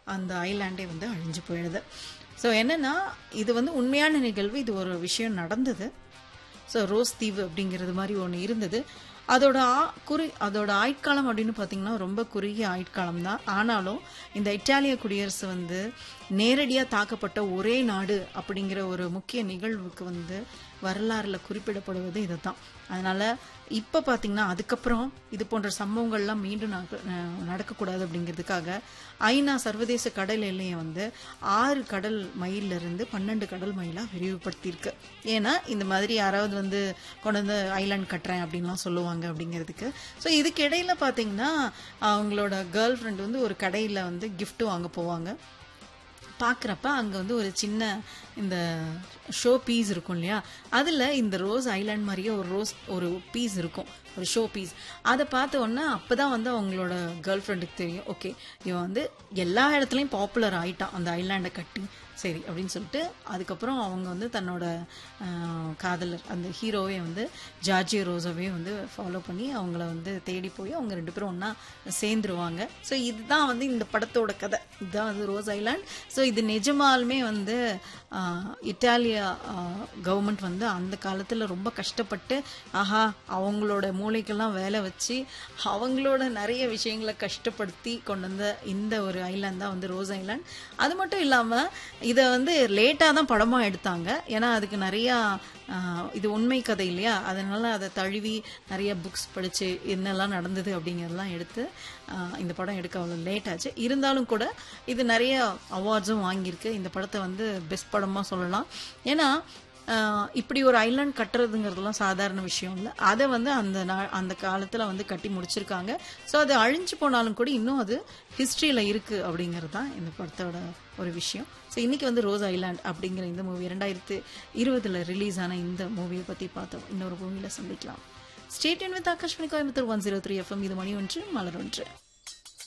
அந்த ஐலாண்டே வந்து அழிஞ்சு போயிடுது ஸோ என்னன்னா இது வந்து உண்மையான நிகழ்வு இது ஒரு விஷயம் நடந்தது ஸோ ரோஸ் தீவு அப்படிங்கிறது மாதிரி ஒன்று இருந்தது அதோட ஆ- குறி அதோட ஆயுட்காலம் அப்படின்னு பார்த்தீங்கன்னா ரொம்ப குறுகிய ஆயுட்காலம் தான் ஆனாலும் இந்த இத்தாலிய குடியரசு வந்து நேரடியாக தாக்கப்பட்ட ஒரே நாடு அப்படிங்கிற ஒரு முக்கிய நிகழ்வுக்கு வந்து வரலாறுல குறிப்பிடப்படுவது இதுதான் அதனால இப்போ பார்த்தீங்கன்னா அதுக்கப்புறம் இது போன்ற சம்பவங்கள்லாம் மீண்டும் நக- அஹ் நடக்கக்கூடாது அப்படிங்கிறதுக்காக ஐநா சர்வதேச கடல் எல்லையை வந்து ஆறு கடல் மைல்ல இருந்து பன்னெண்டு கடல் மைலாக விரிவுபடுத்தியிருக்கு ஏன்னா இந்த மாதிரி யாராவது வந்து கொண்டு வந்து ஐலாண்ட் கட்டுறேன் அப்படின்லாம் சொல்லுவாங்க அப்படிங்கிறதுக்கு ஸோ இதுக்கு இடையில பார்த்தீங்கன்னா அவங்களோட கேர்ள் ஃப்ரெண்ட் வந்து ஒரு கடையில் வந்து gift வாங்க போவாங்க பார்க்குறப்ப அங்கே வந்து ஒரு சின்ன இந்த ஷோ பீஸ் இருக்கும் இல்லையா அதில் இந்த ரோஸ் ஐலாண்ட் மாதிரியே ஒரு ரோஸ் ஒரு பீஸ் இருக்கும் ஒரு ஷோ பீஸ் அதை பார்த்த உடனே அப்போ தான் வந்து அவங்களோட கேர்ள் ஃப்ரெண்டுக்கு தெரியும் ஓகே இவன் வந்து எல்லா இடத்துலையும் பாப்புலர் ஆயிட்டான் அந்த ஐலாண்டை கட்டி சரி அப்படின்னு சொல்லிட்டு அதுக்கப்புறம் அவங்க வந்து தன்னோட ஆஹ், காதலர் அந்த ஹீரோவே வந்து ஜார்ஜியோ ரோஸாவே வந்து ஃபாலோ பண்ணி அவங்கள வந்து தேடி போய் அவங்க ரெண்டு பேரும் ஒன்றா சேர்ந்துருவாங்க ஸோ இதுதான் வந்து இந்த படத்தோட கதை இதுதான் வந்து ரோஸ் ஐலாண்ட் ஸோ இது நிஜமாலுமே வந்து ஆஹ், இத்தாலியா கவர்மெண்ட் வந்து அந்த காலத்தில் ரொம்ப கஷ்டப்பட்டு ஆஹா அவங்களோட மூளைக்கெல்லாம் வேலை வச்சு அவங்களோட நிறைய விஷயங்களை கஷ்டப்படுத்தி கொண்டு வந்த இந்த ஒரு ஐலாண்ட் தான் வந்து ரோஸ் ஐலாண்ட் அது மட்டும் இல்லாமல் இதை வந்து லேட்டாக தான் படமாக எடுத்தாங்க ஏன்னா அதுக்கு நிறையா ஆஹ், இது உண்மை கதை இல்லையா அதனால அதை தழுவி நிறைய புக்ஸ் படித்து என்னெல்லாம் நடந்தது அப்படிங்கிறதெல்லாம் எடுத்து ஆஹ், இந்த படம் எடுக்க அவ்வளோ லேட் ஆச்சு இருந்தாலும் கூட இது நிறைய அவார்ட்ஸும் வாங்கியிருக்கு இந்த படத்தை வந்து பெஸ்ட் படமாக சொல்லலாம் ஏன்னா ஆஹ் இப்படி ஒரு ஐலாண்ட் கட்டுறதுங்கிறதுலாம் சாதாரண விஷயம் இல்லை அதை வந்து அந்த நா- அந்த காலத்தில் வந்து கட்டி முடிச்சிருக்காங்க ஸோ அது அழிஞ்சு போனாலும் கூட இன்னும் அது ஹிஸ்ட்ரியில் இருக்குது அப்படிங்கிறது தான் இந்த படத்தோட ஒரு விஷயம் ஸோ இன்னைக்கு வந்து ரோஸ் ஐலாண்ட் அப்படிங்கிற இந்த மூவி ரெண்டாயிரத்து இருபதுல ரிலீஸ் ஆன இந்த மூவியை பற்றி பார்த்தோம் இன்னொரு மூவியில் சந்திக்கலாம் stay with Akashvani Coimbatore one zero three FM இது மணி ஒன்று மலர் ஒன்று